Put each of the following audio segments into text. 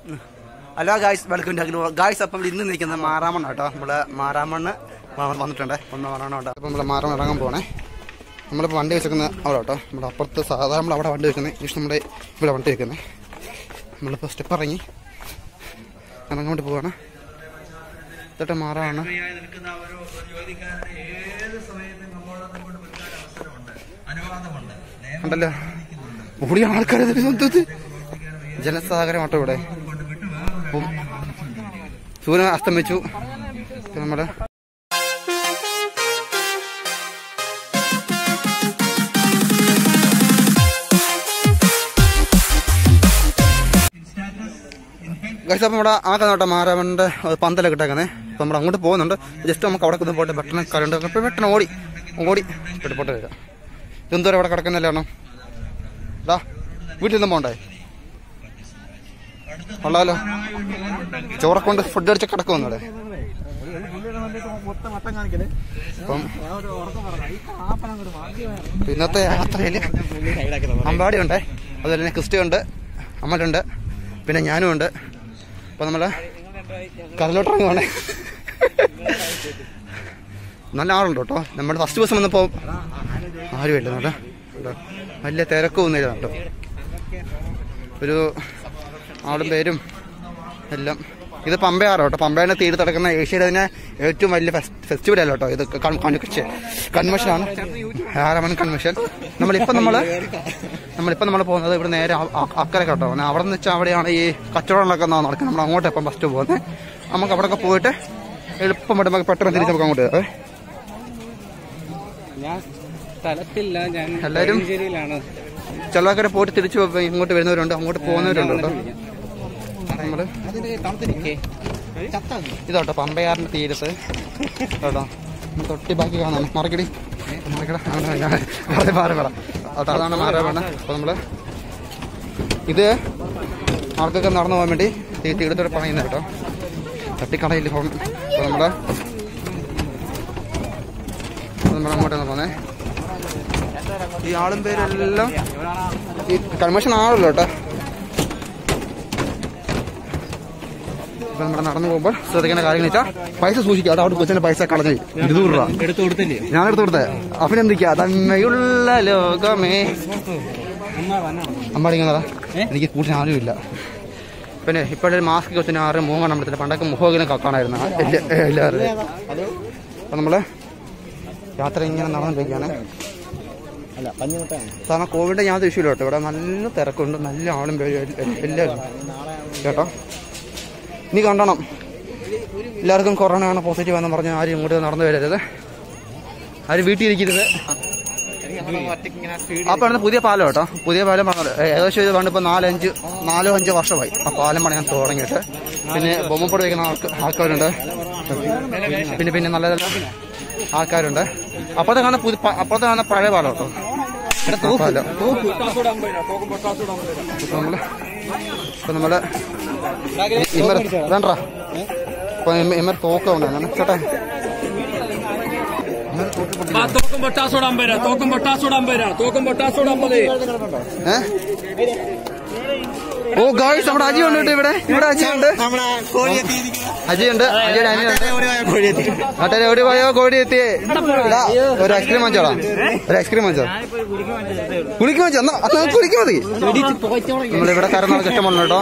Hello guys welcome to guys appam ഇന്ന് നിൽക്കുന്ന മാറാമണ്ണ കേട്ടോ നമ്മള് മാറാമണ്ണ് വ- വന്നിട്ടുണ്ട് ഒന്ന് മാറാമണ്ണ ഉണ്ട് അപ്പം നമ്മള് മാറാമണ്ണ ഇറങ്ങാൻ പോണേ നമ്മളിപ്പോൾ വണ്ടി വെച്ചേക്കുന്ന അവിടെ കേട്ടോ നമ്മുടെ അപ്പുറത്ത് സാധാരണ നമ്മൾ അവിടെ വണ്ടി വെക്കുന്നത് ഇഷ്ടം നമ്മുടെ ഇവിടെ വണ്ടി വെക്കുന്നത് നമ്മളിപ്പോൾ സ്റ്റെപ്പ് ഇറങ്ങി ഇറങ്ങാൻ വേണ്ടി പോവാണ് ഇതൊട്ട് മാറാമണ്ണ ഉണ്ടല്ലോ ഓടി ആൾക്കാരെ ജനസാഗരമാട്ടോ ഇവിടെ അപ്പം സൂര്യൻ അസ്തമിച്ചു ഇപ്പൊ നമ്മുടെ ഗൈസ് അപ്പം നമ്മുടെ ആ കഥ മാരാമന്റെ പന്തലൊക്കെ ഇട്ടേക്കുന്നത് അപ്പം നമ്മൾ അങ്ങോട്ട് പോകുന്നുണ്ട് ജസ്റ്റ് നമുക്ക് അവിടെ ഒന്ന് പോയിട്ട് പെട്ടെന്ന് കരണ്ട് അപ്പോൾ പെട്ടെന്ന് ഓടി ഓടി പെട്ട് പോട്ട് വരാം എന്തോരം അവിടെ കിടക്കുന്നില്ലാണോ ഡാ വീട്ടിൽ നിന്നും പോണ്ടേ കൊള്ളാലോ ചോറൊക്കെ കൊണ്ട് ഫുഡ് അടിച്ച് കിടക്കുമെന്നു അവിടെ അപ്പം ഇന്നത്തെ യാത്രയിൽ അമ്പാടി ഉണ്ടേ അതുപോലെ തന്നെ ക്രിസ്റ്റി ഉണ്ട് അമ്മലുണ്ട് പിന്നെ ഞാനും ഉണ്ട് അപ്പൊ നമ്മള് കടലോട്ടിറങ്ങി പോണേ നല്ല ആളുണ്ട് കേട്ടോ നമ്മുടെ ഫസ്റ്റ് ദിവസം വന്നപ്പോ ആരും ഇല്ല കേട്ടോ കേട്ടോ. വലിയ തിരക്കൊന്നുമില്ല കേട്ടോ ഒരു ആളും പേരും എല്ലാം ഇത് പമ്പയാറോ കേട്ടോ പമ്പയുടെ തീരത്ത് കിടക്കുന്ന ഏഷ്യയിലെ തന്നെ ഏറ്റവും വലിയ ഫെസ്റ്റിവൽ അല്ല കേട്ടോ ഇത് കൺവെൻഷൻ കൺവെൻഷനാണ് ആരമൺ കൺവെൻഷൻ നമ്മളിപ്പം നമ്മൾ നമ്മളിപ്പം നമ്മൾ പോകുന്നത് ഇവിടെ നേരെ അ- അ- അക്കരെ കേട്ടോ പിന്നെ അവിടെ നിന്ന് വെച്ചാൽ അവിടെയാണ് ഈ കച്ചവടങ്ങളൊക്കെ നടക്കുന്നത് നമ്മൾ അങ്ങോട്ട് ഇപ്പം ഫസ്റ്റ് പോകുന്നത് നമുക്ക് അവിടെയൊക്കെ പോയിട്ട് എളുപ്പം വിട്ട് നമുക്ക് പെട്ടെന്ന് തിരിച്ച് നമുക്ക് അങ്ങോട്ട് കയറാം. ഞാൻ സ്ഥലത്തില്ല ഞാൻ എല്ലാവരും ശരിയിലാണ് ചിലവൊക്കെ പോയിട്ട് തിരിച്ച് വ- ഇങ്ങോട്ട് വരുന്നവരുണ്ട് അങ്ങോട്ട് പോകുന്നവരുണ്ട് കേട്ടോ നമ്മള് ഇതാട്ടോ പമ്പയാറിന്റെ തീരത്ത് കേട്ടോ നമ്മൾ തൊട്ടി ബാക്കി കാണാം മറക്കടി മറക്കട മാറി മാറി പറ അതാണ് മാറാ വേണ്ട അപ്പൊ നമ്മള് ഇത് ആൾക്കൊക്കെ നടന്നു പോകാൻ വേണ്ടി ഈ തീരത്തോടെ പണിയുന്നത് കേട്ടോ തട്ടിക്കടയിൽ പോകും അപ്പൊ നമ്മള് അപ്പൊ നമ്മൾ അങ്ങോട്ടാണ് പോന്നെ ഈ ആളും പേരെല്ലാം ഈ കൺവെൻഷൻ ആണല്ലോ കേട്ടോ ഇപ്പൊ നമ്മൾ നടന്നു പോകുമ്പോൾ ശ്രദ്ധിക്കേണ്ട കാര്യങ്ങൾ വെച്ചാൽ പൈസ സൂക്ഷിക്കുക അത് അവിടെ കൊച്ചിന്റെ പൈസ കളഞ്ഞു ഇരുന്നൂറ് രൂപ എടുത്തു കൊടുത്തില്ലേ ഞാൻ എടുത്തു കൊടുത്തേ അഭിനന്ദിക്കുക തന്മയുള്ള ലോകമേ അമ്പാടിക്കുന്നതാ എനിക്ക് കൂട്ടിന് ആരുമില്ല പിന്നെ ഇപ്പോഴൊരു മാസ്ക് കൊച്ചിന് ആരും മുഖം കാണാൻ പറ്റത്തില്ല പണ്ടൊക്കെ മുഖം കാണായിരുന്നു എല്ലാ- എല്ലാവരും അപ്പൊ നമ്മള് യാത്ര ഇങ്ങനെ നടന്നുകൊണ്ടിരിക്കുകയാണ് കാരണം കോവിഡ് യാതൊരു ഇഷ്യൂ കേട്ടോ ഇവിടെ നല്ല തിരക്കുണ്ട് നല്ല ആളും പേരും എൽ- എൽ- എല്ലാവരും കേട്ടോ ഇനി കണ്ടണം എല്ലാവർക്കും കൊറോണ ആണ് പോസിറ്റീവ് എന്ന് പറഞ്ഞ് ആരും ഇങ്ങോട്ട് നടന്നു വരരുത് ആരും വീട്ടിൽ ഇരിക്കരുത് ആ പണിത് പുതിയ പാലം കേട്ടോ പുതിയ പാലം പണിത് ഏകദേശം ഇത് പണ്ട് ഇപ്പൊ നാലഞ്ച് നാലോ അഞ്ചോ വർഷമായി ആ പാലം പണിയാൻ തുടങ്ങിയിട്ട് പിന്നെ ബൊമ്മപ്പൊടി വയ്ക്കുന്ന ആൾക്ക് ആൾക്കാരുണ്ട് പിന്നെ പിന്നെ നല്ല നല്ല ആൾക്കാരുണ്ട് അപ്പുറത്തെ കാണുന്ന പുതിയ പ- അപ്പുറത്തെ കാണുന്ന പഴയ പാലം കേട്ടോ ആ പാലം ഇപ്പൊ നമ്മള് ഇപ്പൊ നമ്മള് ഇമ്മർ വേണ്ട ഇപ്പൊ ഇമ്മ- ഇമ്മർ തോക്ക ഉണ്ടായിരുന്നു ചേട്ടാ ഇമ്മർ തോക്ക് പൊട്ടി ആ തോക്കും പൊട്ടാസോടാൻ പേരാ തോക്കും പൊട്ടാസോടാൻ പേരാ തോക്കും പൊട്ടാസോടാൻ മതി ഏ? ഓ ഗായ്സ് നമ്മുടെ അജി ഉണ്ട് കേട്ടോ ഇവിടെ ഇവിടെ അജി ഉണ്ട് അജി ഉണ്ട് അജിയുടെ അനിയുണ്ട് നാട്ടെ എവിടെ പോയോ കോഴി എത്തിയേ ഇതാ, ഒരു ഐസ്ക്രീം വാങ്ങിച്ചോടാ ഒരു ഐസ്ക്രീം വാങ്ങിച്ചോ കുളിക്ക് വാങ്ങിച്ചോ എന്നാ എന്നാ കുളിക്ക് മതി നമ്മളിവിടെ കയറുന്ന ഇഷ്ടമാണ് കേട്ടോ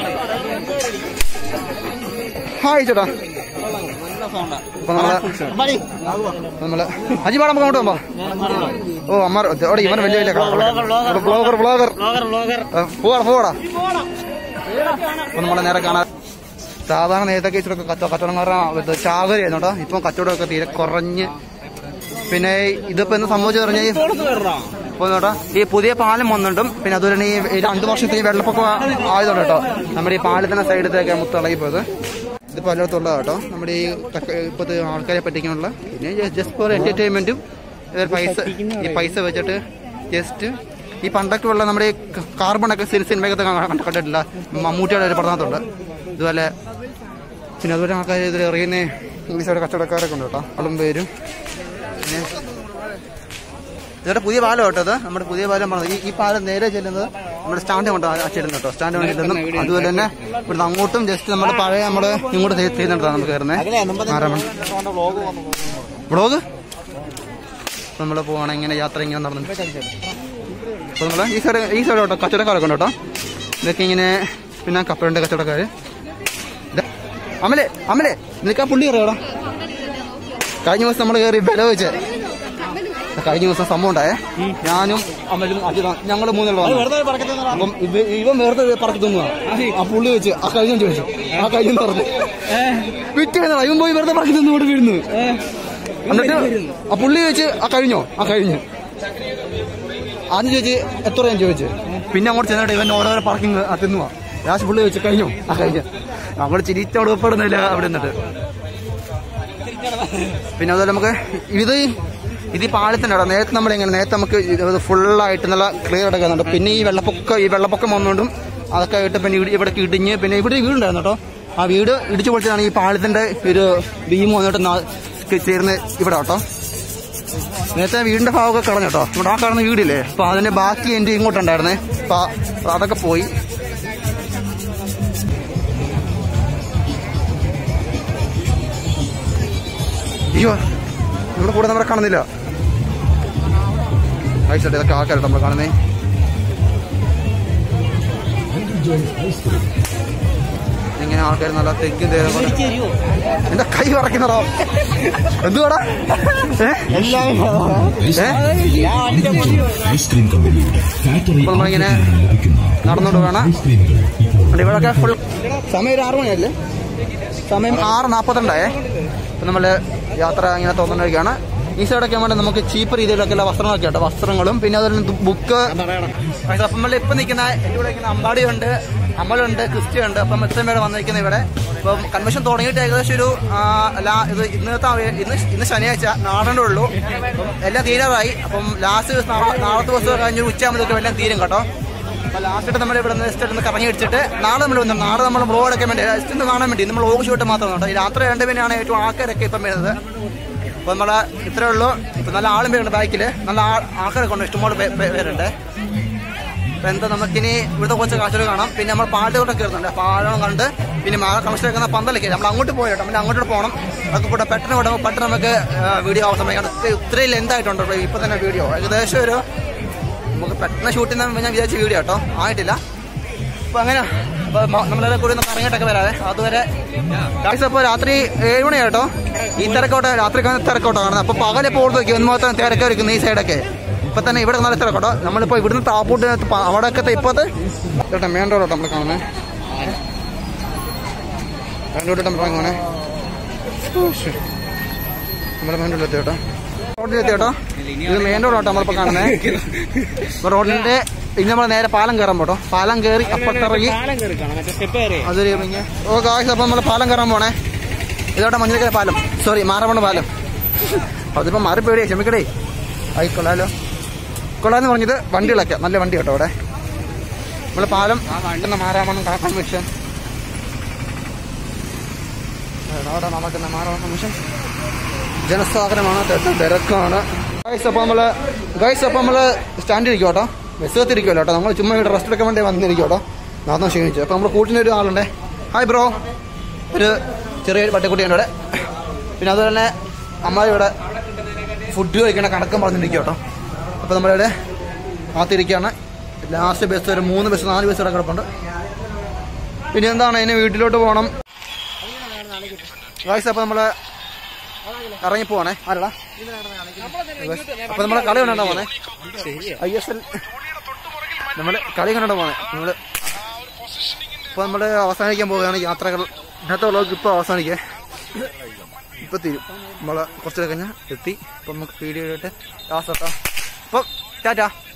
ഹായ് ചേട്ടാ അപ്പൊ നമ്മള് നമ്മള് അജി പാടാൻ അങ്ങോട്ട് പോകാം ഓ അമ്മ അവിടെ ഇവൻ വലിയ വലിയ ബ്ലോഗർ ബ്ലോഗർ പോവാടാ പോവാടാ അപ്പൊ നമ്മളെ നേരെ കാണാൻ സാധാരണ നേരത്തൊക്കെ ഇച്ചിരി കച്ച കച്ചവടക്കാരുടെ ചാകരയായിരുന്നു കേട്ടോ ഇപ്പം കച്ചവടമൊക്കെ തീരെ കുറഞ്ഞ് പിന്നെ ഇതിപ്പോ എന്ത് സംഭവിച്ചു പറഞ്ഞാൽ ഇപ്പൊ കേട്ടോ ഈ പുതിയ പാലം വന്നിട്ടും പിന്നെ അതുപോലെ തന്നെ ഈ ഈ രണ്ടു വർഷത്തെ ഈ വെള്ളപ്പൊക്കം ആയതുകൊണ്ട് കേട്ടോ നമ്മുടെ ഈ പാലത്തിന്റെ സൈഡിലത്തേക്ക് മുത്തിളകി പോയത് ഇതിപ്പോ എല്ലായിടത്തുള്ള കേട്ടോ നമ്മുടെ ഈ കക്ക- ഇപ്പോഴത്തെ ആൾക്കാരെ പറ്റിക്കാനുള്ള പിന്നെ ജസ്റ്റ് ഫോർ എന്റർടൈൻമെന്റും പൈസ ഈ പൈസ വെച്ചിട്ട് ജസ്റ്റ് ഈ പണ്ടൊക്കെ ഉള്ള നമ്മുടെ ഈ കാർബണൊക്കെ സിനിമയൊക്കെ കണ്ട- കണ്ടിട്ടില്ല മമ്മൂട്ടിയുടെ ഒരു പഠനത്തുണ്ട് ഇതുപോലെ പിന്നെ അതുപോലെ ആൾക്കാർ ഇതിൽ എറിയുന്ന ഇംഗ്ലീഷോടെ കച്ചവടക്കാരൊക്കെ ഉണ്ട് കേട്ടോ അതും പേരും പിന്നെ ഇതൊരു പുതിയ പാലം കേട്ടോ ഇത് നമ്മുടെ പുതിയ പാലം പറഞ്ഞത് ഈ ഈ പാലം നേരെ ചെല്ലുന്നത് നമ്മുടെ സ്റ്റാൻഡ് കൊണ്ട് അച്ചിടുന്നു കേട്ടോ സ്റ്റാൻഡ് കൊണ്ടിരുന്നു അതുപോലെ തന്നെ ഇവിടുന്ന് അങ്ങോട്ടും ജസ്റ്റ് നമ്മുടെ പഴയ നമ്മള് ഇങ്ങോട്ട് ചെയ്യുന്നിടത്താണ് നമുക്ക് കയറുന്നത് ആരാമൺ വ്ളോഗ് നമ്മൾ പോവാണ് ഇങ്ങനെ യാത്ര ഇങ്ങനെ നടന്നു അപ്പൊ നമ്മള് ഈ സൈഡ് ഈ സൈഡ് കേട്ടോ കച്ചവടക്കാരൊക്കെ ഉണ്ട് കേട്ടോ ഇതൊക്കെ ഇങ്ങനെ പിന്നെ കപ്പലുണ്ട് കച്ചവടക്കാര് ദേ, അമലെ അമലെ നിനക്ക് ആ പുള്ളി കയറിയോടാ കഴിഞ്ഞ ദിവസം നമ്മൾ കയറി വില വെച്ച് കഴിഞ്ഞ ദിവസം സംഭവം ഉണ്ടായേ ഞാനും അമലും അജിത ഞങ്ങൾ മൂന്നുള്ള അപ്പം ഇവ ഇവൻ വെറുതെ പറക്കി തന്നതാണ് ആ പുള്ളി വെച്ച് ആ കഴിഞ്ഞ ചോദിച്ചു ആ കഴിഞ്ഞ പറഞ്ഞു വിറ്റ് കഴിഞ്ഞാ ഇവൻ പോയി വെറുതെ പറക്കി തന്നു ഇവിടെ വീഴുന്നു എന്നിട്ട് ആ പുള്ളി ചോദിച്ച് ആ കഴിഞ്ഞോ ആ കഴിഞ്ഞു ആദ്യം ചോദിച്ച് എത്ര ഞാൻ ചോദിച്ചു പിന്നെ അങ്ങോട്ട് ചെന്നിട്ട് ഇവൻ ഓരോരോ പാർക്കിംഗ് തിന്നുവാ ലാസ്റ്റ് പുള്ളി ചോദിച്ചു കഴിഞ്ഞു ആ കഴിഞ്ഞു നമ്മൾ ചിരിച്ചോട് ഉൾപ്പെടുന്നില്ല അവിടെ നിന്നിട്ട് പിന്നെ അതുപോലെ നമുക്ക് ഇത് ഇത് ഈ പാലത്തിന്റെ അവിടെ നേരത്തെ നമ്മൾ എങ്ങനെ നേരത്തെ നമുക്ക് ഇത് ഫുള്ളായിട്ട് നല്ല ക്ലിയർ എടുക്കുന്നുണ്ട് പിന്നെ ഈ വെള്ളപ്പൊക്കം ഈ വെള്ളപ്പൊക്കം വന്നുകൊണ്ടും അതൊക്കെ ആയിട്ട് പിന്നെ ഇവിടെ ഇവിടെ ഇടിഞ്ഞ് പിന്നെ ഇവിടെ ഒരു വീടുണ്ടായിരുന്നു കേട്ടോ ആ വീട് ഇടിച്ചു പൊളിച്ചതാണ് ഈ പാലത്തിന്റെ ഒരു ബീം വന്നിട്ട് നാ- ചേർന്ന് ഇവിടെ കേട്ടോ നേരത്തെ വീടിന്റെ ഭാഗമൊക്കെ കളഞ്ഞു കേട്ടോ ഇവിടെ ആ കാണുന്ന വീടില്ലേ അപ്പൊ അതിന്റെ ബാക്കി എന്റെ ഇങ്ങോട്ടുണ്ടായിരുന്നേ അപ്പൊ അപ്പൊ അതൊക്കെ പോയി അയ്യോ ഇവിടെ കൂടെ നമ്മളെ കാണുന്നില്ല ഐസട്ട് ഇതൊക്കെ ആൾക്കാരുണ്ട് നമ്മൾ കാണുന്നേ ഇങ്ങനെ ആൾക്കാർ നല്ല തെക്കും തേരും കൊണ്ട് എന്റെ കൈ പറക്കുന്നതോ എന്തുവാടാ ഏ? ഏ? ഐസ്ക്രീം കമ്പനിയുടെ ഫാക്ടറി അപ്പോൾ നമ്മളിങ്ങനെ ലഭിക്കുന്ന നടന്നോണ്ട് വേണം ഐസ്ക്രീമുകൾ ഇപ്പോൾ ഉണ്ട് ഇവിടെയൊക്കെ ഫുൾ സമയം ഒരു ആറ് മണിയല്ലേ സമയം ആറ് നാൽപ്പത്തിരണ്ടായേ അപ്പം നമ്മൾ യാത്ര ഇങ്ങനെ തോന്നുന്നതൊക്കെയാണ് ഈ സൈഡൊക്കെ വേണ്ടി നമുക്ക് ചീപ്പ് രീതിയിലൊക്കെയുള്ള വസ്ത്രങ്ങളൊക്കെ ഉണ്ട് വസ്ത്രങ്ങളും പിന്നെ അതുപോലെ തന്നെ ബുക്ക് അപ്പം നമ്മൾ ഇപ്പം നിൽക്കുന്ന എൻ്റെ കൂടെ നിൽക്കുന്ന അമ്പാടിയുണ്ട് അമലുണ്ട് ക്രിസ്റ്റി ഉണ്ട് അപ്പം ഇത്രയും പേര് വന്നിരിക്കുന്നത് ഇവിടെ അപ്പം കൺവെൻഷൻ തുടങ്ങിയിട്ട് ഏകദേശം ഒരു ആ, ലാ- ഇത് ഇന്നത്തെ ആ- ഇന്ന് ഇന്ന് ശനിയാഴ്ച നാടൻ്റെ ഉള്ളൂ അപ്പം എല്ലാം തീരാറായി അപ്പം ലാസ്റ്റ് ദിവസം നാളെ- നാളത്തെ ദിവസം കഴിഞ്ഞൊരു ഉച്ചയാകുമ്പോഴത്തേക്കും എല്ലാം തീരും കേട്ടോ അപ്പൊ ലാസ്റ്റ് നമ്മൾ ഇവിടെ നിന്ന് ജസ്റ്റ് ഒന്ന് കറങ്ങി അടിച്ചിട്ട് നാളെ നമ്മൾ വന്നു നാളെ നമ്മൾ ബ്ലോഗ് എടുക്കാൻ വേണ്ടി ജസ്റ്റ് ഒന്ന് കാണാൻ വേണ്ടി നമ്മൾ ഓഗ് ഷൂട്ട് മാത്രം കേട്ടോ ഈ രാത്രി രണ്ട് പിന്നെയാണ് ഏറ്റവും ആൾക്കാരൊക്കെ ഇപ്പം വരുന്നത് അപ്പൊ നമ്മളെ ഇത്രേ ഉള്ളൂ ഇപ്പൊ നല്ല ആളും പേരുണ്ട് ബാക്കിൽ നല്ല ആൾ- ആൾക്കാരൊക്കെ ഉണ്ട് ഇഷ്ടംപോലെ പേ- പേ- പേരുണ്ട് അപ്പൊ എന്താ നമുക്കിനി ഇവിടുത്തെ കുറച്ച് കാഴ്ചകൾ കാണാം പിന്നെ നമ്മൾ പാട്ടുകൊണ്ടൊക്കെ കയറുന്നുണ്ട് പാടം കണ്ട് പിന്നെ മാ കണക്ഷൻ വെക്കുന്ന പന്തലൊക്കെ നമ്മൾ അങ്ങോട്ട് പോയിട്ടോ പിന്നെ അങ്ങോട്ട് പോകണം അതൊക്കെ കൂടെ പെട്ടെന്ന് വിടുമ്പോൾ പെട്ടെന്ന് നമുക്ക് വീഡിയോ ആവാൻ സമയം ഇത്രയും ലെന്ത് ആയിട്ടുണ്ട് ഇപ്പൊ ഇപ്പൊ തന്നെ വീഡിയോ ഏകദേശം ഒരു നമുക്ക് പെട്ടെന്ന് ഷൂട്ട് ചെയ്യുന്ന ഞാൻ വിചാരിച്ച വീഡിയോ കേട്ടോ ആയിട്ടില്ല അപ്പൊ അങ്ങനെ അപ്പൊ മ- നമ്മളെല്ലാം കൂടി ഒന്ന് കറങ്ങിയിട്ടൊക്കെ വരാതെ അതുവരെ ഗായ്സ് അപ്പോൾ രാത്രി ഏഴ് മണി കേട്ടോ ഈ തിരക്കോട്ടെ രാത്രി കാണുന്ന തിരക്കോട്ടോ കാണുന്നത് അപ്പൊ പകലിപ്പോൾ ഓർത്ത് നോക്കി ഒന്ന് മാത്രം തിരക്കായിരിക്കും ഈ സൈഡൊക്കെ ഇപ്പൊ തന്നെ ഇവിടെ നല്ല തിരക്കോട്ടോ നമ്മളിപ്പോ ഇവിടുന്ന് താപ്പോട്ട് അവിടെയൊക്കെ ഇപ്പത്തെ ചേട്ടാ മെയിൻ റോഡോട്ടോ നമ്മൾ കാണുന്നത് മെയിൻ റോഡിട്ട് നമ്മൾ കാണുവാണേ നമ്മുടെ മെയിൻ റോഡിലെത്തി കേട്ടോ റോഡിലെത്തി കേട്ടോ ഇത് മെയിൻ റോഡാട്ടോ നമ്മളിപ്പോ കാണുന്നത് ഇപ്പൊ റോഡിന്റെ ഇനി നമ്മൾ നേരെ പാലം കയറാൻ പോട്ടോ പാലം കയറി അപ്പുറത്തിറങ്ങി പാലം കയറി കാണാം മറ്റേ സ്റ്റെപ്പ് കയറി അതൊരു ഇങ്ങനെ ഓ കാശ് അപ്പൊ നമ്മൾ പാലം കയറാൻ പോണേ ഇതോട്ടെ മഞ്ഞക്കര പാലം സോറി മാറമണ്ണ പാലം അതിപ്പോ മാറി പേടിയാ ക്ഷമിക്കടേ ആയി കൊള്ളാലോ കൊള്ളാന്ന് പറഞ്ഞത് വണ്ടികളൊക്കെ നല്ല വണ്ടി കേട്ടോ അവിടെ നമ്മള് പാലം വണ്ടുന്ന മാറാമണ്ണം കാക്കാൻ മിഷൻ അവിടെ നടക്കുന്ന മാറാമണ്ണം മിഷൻ ജനസാഗരമാണ് തിരക്ക് തിരക്കാണ് ഗൈസ് അപ്പൊ നമ്മള് ഗൈസ് അപ്പൊ നമ്മള് സ്റ്റാൻഡിൽ ഇരിക്കും കേട്ടോ ബസ് കത്തിരിക്കുമല്ലോ കേട്ടോ നമ്മൾ ചുമ്മാ ഇവിടെ റെസ്റ്റ് എടുക്കാൻ വേണ്ടി വന്നിരിക്കും കേട്ടോ നടന്നു ക്ഷീണിച്ചു അപ്പൊ നമ്മുടെ കൂട്ടിന് ഒരു ആളുണ്ടേ ഹായ് ബ്രോ ഒരു ചെറിയ പട്ടിക്കുട്ടിയുണ്ട് ഇവിടെ പിന്നെ അതുപോലെ തന്നെ അമ്മ ഇവിടെ ഫുഡ് കഴിക്കണ കണക്കം പറഞ്ഞിരിക്കും കേട്ടോ അപ്പൊ നമ്മളിവിടെ കാത്തിരിക്കുകയാണ് ലാസ്റ്റ് ബസ് ഒരു മൂന്ന് ബസ് നാല് ബസ് ഇവിടെ കിടപ്പുണ്ട് പിന്നെ എന്താണ് ഇനി വീട്ടിലോട്ട് പോകണം ഗൈസ് അപ്പൊ നമ്മള് ഇറങ്ങി പോവാണേ ആരടാ അപ്പൊ നമ്മളെ കളി കണ്ടാ പോണേ ഐ എസ് എൽ നമ്മള് കളി കണ്ടാ പോണേ നമ്മള് ഇപ്പൊ നമ്മള് അവസാനിക്കാൻ പോവുകയാണ് യാത്രകൾ ഇന്നത്തെ വ്ളോഗ് ഇപ്പൊ അവസാനിക്കേ ഇപ്പൊ തീരും നമ്മള് കുറച്ചു കഴിഞ്ഞാൽ എത്തി ഇപ്പൊ നമുക്ക് വീഡിയോ ആയിട്ട് ലാസ്റ്റ് എത്താം അപ്പൊ ടാറ്റാ